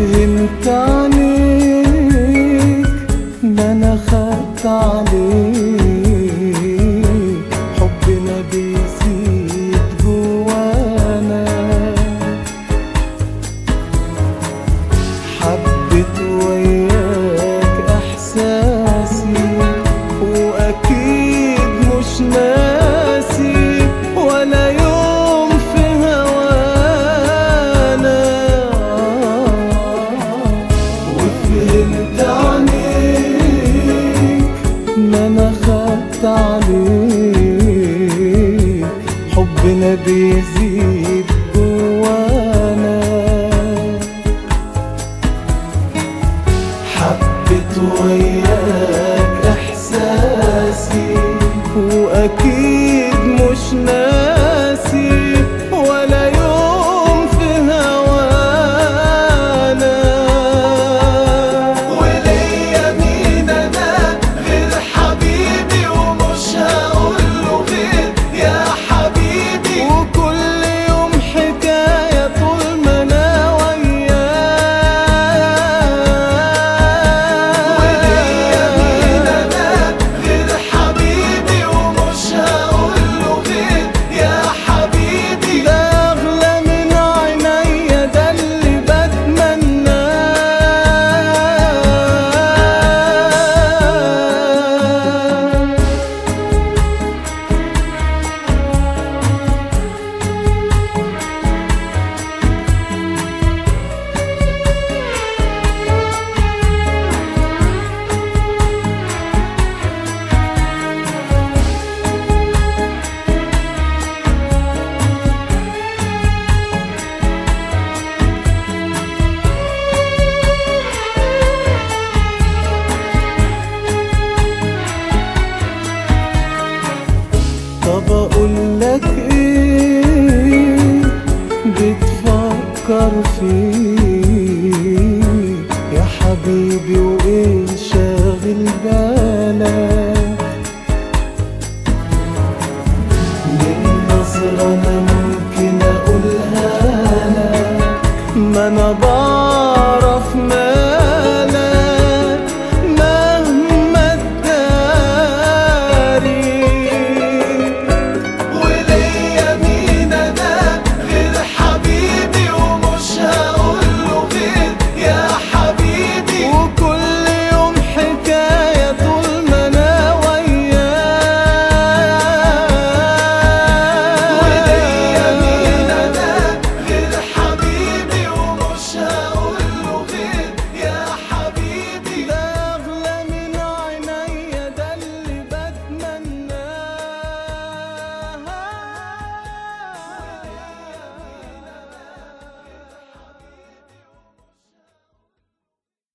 وفهمت عنيك ما انا خدت عليك حبنا بيزيد جوانا حبيت وياك احساسي واكيد مش ناسي ولا يوم في هوانا وفهمت عنيك ما انا خدت عليك حبنا بيزيد جوانا حبيت وياك احساسي واكيد مش ناسي ولا يوم في هوانا وليا مين انا غير حبيبي ومش هقوله غير يا حبيبي وكل يوم حكايه طول ما انا وياك وليا مين انا غير حبيبي ومش هقوله غير يا حبيبي ده اغلى من عينيا ده اللي بتمناه طب اقول لك ايه بتفكر فيه يا حبيبي وايه شاغل بالك